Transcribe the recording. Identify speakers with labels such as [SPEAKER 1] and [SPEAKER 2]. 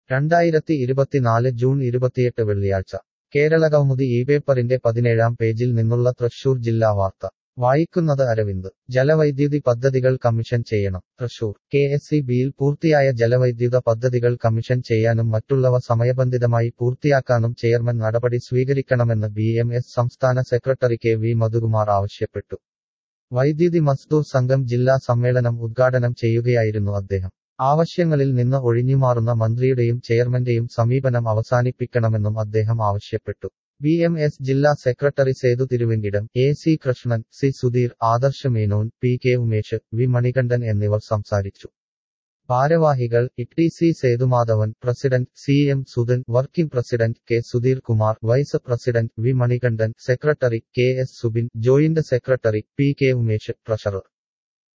[SPEAKER 1] രണ്ടായിരത്തി ഇരുപത്തിനാല് ജൂൺ ഇരുപത്തിയെട്ട് വെള്ളിയാഴ്ച കേരള കൗമുദി ഈ പേപ്പറിന്റെ പതിനേഴാം പേജിൽ നിന്നുള്ള തൃശൂർ ജില്ലാ വാർത്ത വായിക്കുന്നത് അരവിന്ദ് ജലവൈദ്യുതി പദ്ധതികൾ കമ്മീഷൻ ചെയ്യണം തൃശൂർ കെ എസ് ഇ ബിയിൽ പൂർത്തിയായ ജലവൈദ്യുത പദ്ധതികൾ കമ്മീഷൻ ചെയ്യാനും മറ്റുള്ളവ സമയബന്ധിതമായി പൂർത്തിയാക്കാനും ചെയർമാൻ നടപടി സ്വീകരിക്കണമെന്ന് ബി എം എസ് സംസ്ഥാന സെക്രട്ടറി കെ വി മധുകുമാർ ആവശ്യപ്പെട്ടു വൈദ്യുതി മസ്ദൂർ സംഘം ജില്ലാ സമ്മേളനം ഉദ്ഘാടനം ചെയ്യുകയായിരുന്നു അദ്ദേഹം ആവശ്യങ്ങളിൽ നിന്ന് ഒഴിഞ്ഞുമാറുന്ന മന്ത്രിയുടെയും ചെയർമന്റെയും സമീപനം അവസാനിപ്പിക്കണമെന്നും അദ്ദേഹം ആവശ്യപ്പെട്ടു ബി എം എസ് ജില്ലാ secretary Sethu Thiruvenkitam A C Krishnan C Sudheer Adarsha Menon P K Umesh V Manikandan എന്നിവർ സംസാരിച്ചു ഭാരവാഹികൾ E C Sethumadhavan president C M Sudhan working president K Sudheer Kumar vice president V Manikandan secretary K S Subin joint secretary P K Umesh treasurer